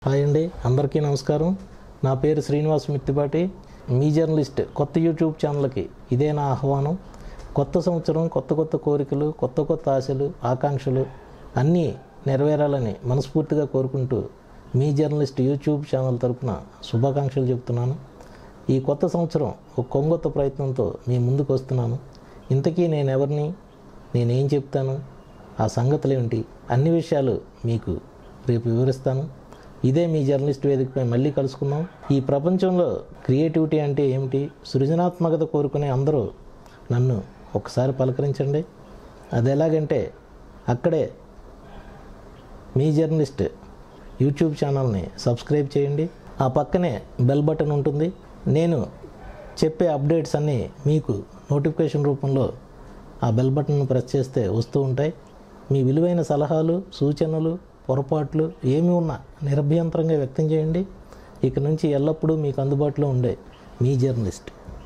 hi అండి అందరికీ నమస్కారం నా పేరు శ్రీనివాస్ మిత్తిపాటి మీ జర్నలిస్ట్ కొత్త యూట్యూబ్ ఛానల్కి ఇదే నా ఆహ్వానం కొత్త సంవత్సరం కొత్త కొత్త కోరికలు కొత్త కొత్త ఆశలు ఆకాంక్షలు అన్నీ నెరవేరాలని మనస్ఫూర్తిగా కోరుకుంటూ మీ జర్నలిస్ట్ యూట్యూబ్ ఛానల్ తరపున శుభాకాంక్షలు చెప్తున్నాను ఈ కొత్త సంవత్సరం ఒక కొంగొత్త ప్రయత్నంతో మీ ముందుకు వస్తున్నాను ఇంతకీ నేను ఎవరిని నేనేం చెప్తాను ఆ సంగతులు ఏమిటి అన్ని విషయాలు మీకు రేపు వివరిస్తాను ఇదే మీ జర్నలిస్ట్ వేదికపై మళ్ళీ కలుసుకుందాం ఈ ప్రపంచంలో క్రియేటివిటీ అంటే ఏమిటి సృజనాత్మకత కోరుకునే అందరూ నన్ను ఒకసారి పలకరించండి అది ఎలాగంటే అక్కడే మీ జర్నలిస్ట్ యూట్యూబ్ ఛానల్ని సబ్స్క్రైబ్ చేయండి ఆ పక్కనే బెల్ బటన్ ఉంటుంది నేను చెప్పే అప్డేట్స్ అన్నీ మీకు నోటిఫికేషన్ రూపంలో ఆ బెల్ బటన్ను ప్రెస్ చేస్తే వస్తూ ఉంటాయి మీ విలువైన సలహాలు సూచనలు పొరపాట్లు ఏమి ఉన్నా నిరభ్యంతరంగా వ్యక్తం చేయండి ఇక నుంచి ఎల్లప్పుడూ మీకు అందుబాటులో ఉండే మీ జర్నలిస్ట్